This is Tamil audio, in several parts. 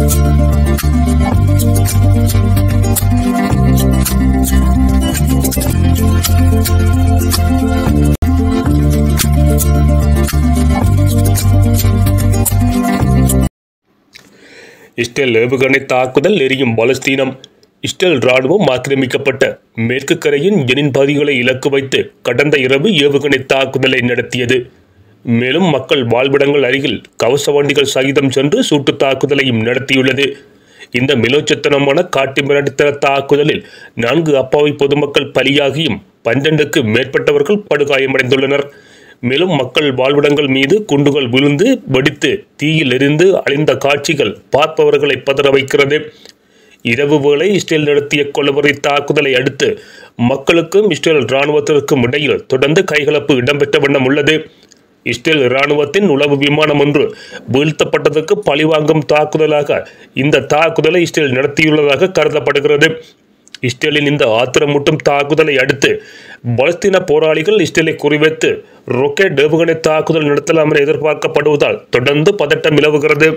இஸ்ரேல் ஏவுகணை தாக்குதல் எரியும் பலஸ்தீனம் இஸ்ரேல் ராணுவம் ஆக்கிரமிக்கப்பட்ட மேற்கு கரையின் ஜெனின் பகுதிகளை இலக்கு வைத்து கடந்த இரவு ஏவுகணை தாக்குதலை நடத்தியது மேலும் மக்கள் வாழ்விடங்கள் அருகில் கவச வண்டிகள் சகிதம் சென்று சூட்டு தாக்குதலையும் நடத்தியுள்ளது இந்த மிலோச்சத்தனமான காட்டு மிரட்டுத்தன தாக்குதலில் நான்கு அப்பாவி பொதுமக்கள் பலியாகியும் பன்னிரண்டுக்கு மேற்பட்டவர்கள் படுகாயமடைந்துள்ளனர் மேலும் மக்கள் வாழ்விடங்கள் மீது குண்டுகள் விழுந்து வெடித்து தீயில் எரிந்து அழிந்த காட்சிகள் பார்ப்பவர்களை பதற வைக்கிறது இரவு வேளை இஸ்ரேல் நடத்திய கொலவரி தாக்குதலை அடுத்து மக்களுக்கும் இஸ்ரேல் இராணுவத்திற்கும் இடையில் தொடர்ந்து கைகலப்பு இடம்பெற்ற வண்ணம் உள்ளது இஸ்ரேல் இராணுவத்தின் உளவு விமானம் ஒன்று வீழ்த்தப்பட்டதற்கு பழிவாங்கும் தாக்குதலாக இந்த தாக்குதலை இஸ்ரேல் நடத்தியுள்ளதாக கருதப்படுகிறது இஸ்ரேலின் இந்த ஆத்திரமூட்டும் தாக்குதலை அடுத்து பலஸ்தீன போராளிகள் இஸ்ரேலை குறிவைத்து ரொக்கெட் ஏவுகணை தாக்குதல் நடத்தலாம் என எதிர்பார்க்கப்படுவதால் தொடர்ந்து பதட்டம் நிலவுகிறது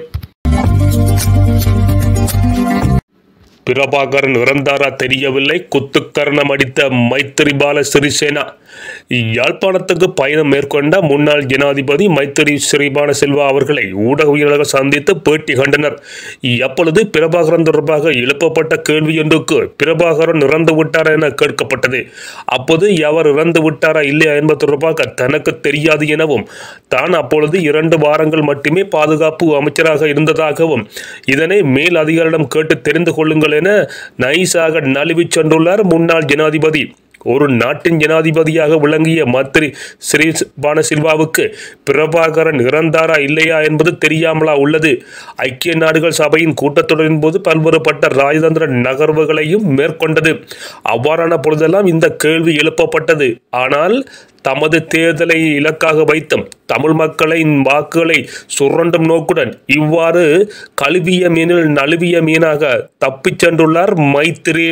பிரபாகரன் இறந்தாரா தெரியவில்லை குத்துக்கரணம் அடித்த மைத்திரிபால சிறிசேனா யாழ்ப்பாணத்துக்கு பயணம் மேற்கொண்ட முன்னாள் ஜனாதிபதி மைத்திரி சிறிபால செல்வா அவர்களை ஊடகவியலாளர்கள் சந்தித்து பேட்டி கண்டனர் அப்பொழுது பிரபாகரன் தொடர்பாக எழுப்பப்பட்ட கேள்வி ஒன்றுக்கு பிரபாகரன் இறந்து விட்டாரா என கேட்கப்பட்டது அப்போது அவர் இறந்து விட்டாரா இல்லையா என்பது தொடர்பாக தனக்கு தெரியாது எனவும் தான் அப்பொழுது இரண்டு வாரங்கள் மட்டுமே பாதுகாப்பு அமைச்சராக இருந்ததாகவும் இதனை மேல் அதிகாரிடம் கேட்டு தெரிந்து கொள்ளுங்கள் என நைஸாக நழுவி சென்றுள்ளார் முன்னாள் ஜனாதிபதி ஒரு நாட்டின் ஜனாதிபதியாக விளங்கிய மந்திரி ஸ்ரீ பானசில்வாவுக்கு பிரபாகரன் இறந்தாரா இல்லையா என்பது தெரியாமலா உள்ளது ஐக்கிய நாடுகள் சபையின் கூட்டத்தொடரின் போது பல்வேறுபட்ட ராஜதந்திர நகர்வுகளையும் மேற்கொண்டது அவ்வாறான பொழுதெல்லாம் இந்த கேள்வி எழுப்பப்பட்டது ஆனால் தமது தேர்தலை இலக்காக வைத்தும் தமிழ் மக்களின் வாக்குகளை சுரண்டும் நோக்குடன் இவ்வாறு கழுவிய மீனில் நழுவிய மீனாக தப்பிச் சென்றுள்ளார் மைத்திரி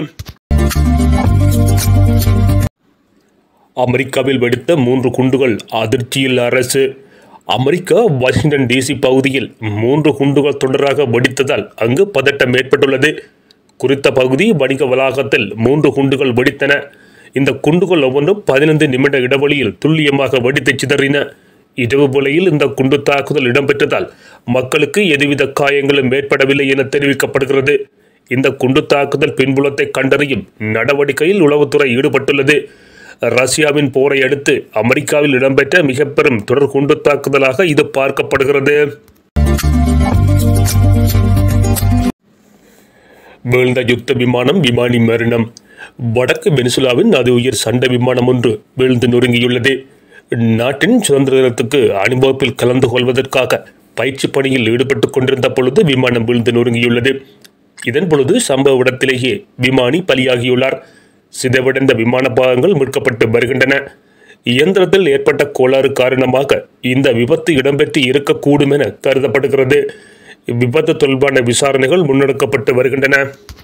அமெரிக்காவில் வெடித்த மூன்று குண்டுகள் அதிர்ச்சியில் அரசு அமெரிக்கா வாஷிங்டன் டிசி பகுதியில் மூன்று குண்டுகள் தொடராக வெடித்ததால் அங்கு பதட்டம் ஏற்பட்டுள்ளது குறித்த பகுதி வணிக வளாகத்தில் மூன்று குண்டுகள் வெடித்தன இந்த குண்டுகள் ஒவ்வொன்றும் பதினைந்து நிமிட இடைவெளியில் துல்லியமாக வெடித்து சிதறின இரவு வேளையில் இந்த குண்டு தாக்குதல் இடம்பெற்றதால் மக்களுக்கு எதுவித காயங்களும் ஏற்படவில்லை என தெரிவிக்கப்படுகிறது இந்த குண்டு தாக்குதல் பின்புலத்தை கண்டறியும் நடவடிக்கையில் உளவுத்துறை ஈடுபட்டுள்ளது ரஷ்யாவின் போரை அடுத்து அமெரிக்காவில் இடம்பெற்ற மிக பெரும் தொடர் குண்டு தாக்குதலாக இது பார்க்கப்படுகிறது வீழ்ந்த யுத்த விமானம் விமானி மரணம் வடக்கு வெனிசுலாவின் அது உயர் சண்டை விமானம் ஒன்று வீழ்ந்து நொறுங்கியுள்ளது நாட்டின் சுதந்திர தினத்துக்கு அனுபவத்தில் கலந்து கொள்வதற்காக பயிற்சி பணியில் ஈடுபட்டுக் கொண்டிருந்த பொழுது விமானம் வீழ்ந்து நொறுங்கியுள்ளது இதன் பொழுது சம்பவ இடத்திலேயே விமானி பலியாகியுள்ளார் சிதைவடைந்த விமான பாகங்கள் மீட்கப்பட்டு வருகின்றன இயந்திரத்தில் ஏற்பட்ட கோளாறு காரணமாக இந்த விபத்து இடம்பெற்று இருக்கக்கூடும் என கருதப்படுகிறது விபத்து தொடர்பான விசாரணைகள் முன்னெடுக்கப்பட்டு வருகின்றன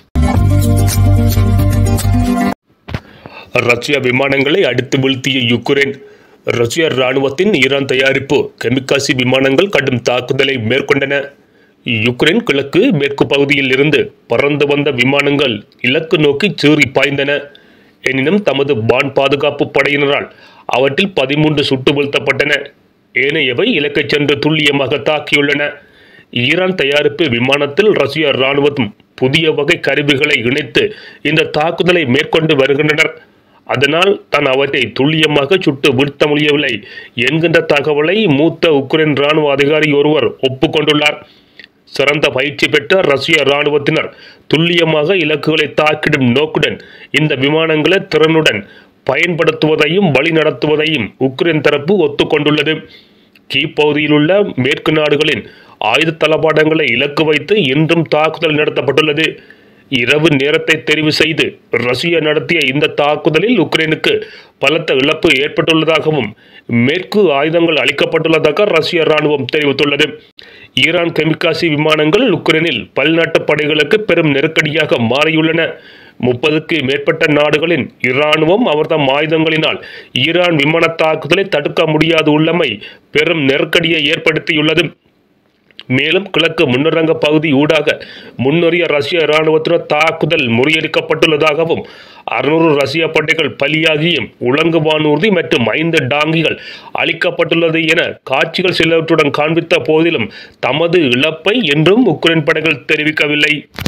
ரஷ்ய விமானங்களை அடித்து வீழ்த்திய யுக்ரைன் ரஷ்ய இராணுவத்தின் ஈரான் தயாரிப்பு கெமிக்காசி விமானங்கள் கடும் தாக்குதலை மேற்கொண்டன யுக்ரைன் கிழக்கு மேற்கு பகுதியில் இருந்து பறந்து வந்த விமானங்கள் இலக்கு நோக்கி சீறி பாய்ந்தன எனினும் தமது வான் பாதுகாப்பு படையினரால் அவற்றில் பதிமூன்று சுட்டு வீழ்த்தப்பட்டன ஏனையவை இலக்கை சென்று துல்லியமாக தாக்கியுள்ளன ஈரான் தயாரிப்பு விமானத்தில் ரஷ்ய இராணுவம் புதிய வகை கருவிகளை இணைத்து இந்த தாக்குதலை மேற்கொண்டு வருகின்றனர் அதனால் தான் அவற்றை துல்லியமாக சுட்டு வீழ்த்த முடியவில்லை என்கின்ற தகவலை மூத்த உக்ரைன் இராணுவ அதிகாரி ஒருவர் ஒப்புக்கொண்டுள்ளார் சிறந்த பயிற்சி பெற்ற ரஷ்ய இராணுவத்தினர் துல்லியமாக இலக்குகளை தாக்கிடும் நோக்குடன் இந்த விமானங்களை திறனுடன் பயன்படுத்துவதையும் வழி நடத்துவதையும் உக்ரைன் தரப்பு ஒத்துக்கொண்டுள்ளது கீ பகுதியில் உள்ள மேற்கு நாடுகளின் ஆயுத தளபாடங்களை இலக்கு வைத்து இன்றும் தாக்குதல் நடத்தப்பட்டுள்ளது இரவு நேரத்தை தெரிவு செய்து ரஷ்யா நடத்திய இந்த தாக்குதலில் உக்ரைனுக்கு பலத்த இழப்பு ஏற்பட்டுள்ளதாகவும் மேற்கு ஆயுதங்கள் அளிக்கப்பட்டுள்ளதாக ரஷ்ய இராணுவம் தெரிவித்துள்ளது ஈரான் கெமிக்காசி விமானங்கள் உக்ரைனில் பல்நாட்டு படைகளுக்கு பெரும் நெருக்கடியாக மாறியுள்ளன முப்பதுக்கு மேற்பட்ட நாடுகளின் இராணுவம் அவர்தம் ஆயுதங்களினால் ஈரான் விமான தாக்குதலை தடுக்க முடியாது உள்ளமை பெரும் நெருக்கடியை ஏற்படுத்தியுள்ளது மேலும் கிழக்கு முன்னரங்க பகுதி ஊடாக முன்னறிய ரஷ்ய இராணுவத்தினர் தாக்குதல் முறியடிக்கப்பட்டுள்ளதாகவும் அறுநூறு ரஷ்ய படைகள் பலியாகியும் உலங்கு வானூர்தி மற்றும் ஐந்து டாங்கிகள் அளிக்கப்பட்டுள்ளது என காட்சிகள் சிலவற்றுடன் காண்பித்த போதிலும் தமது இழப்பை என்றும் உக்ரைன் படைகள் தெரிவிக்கவில்லை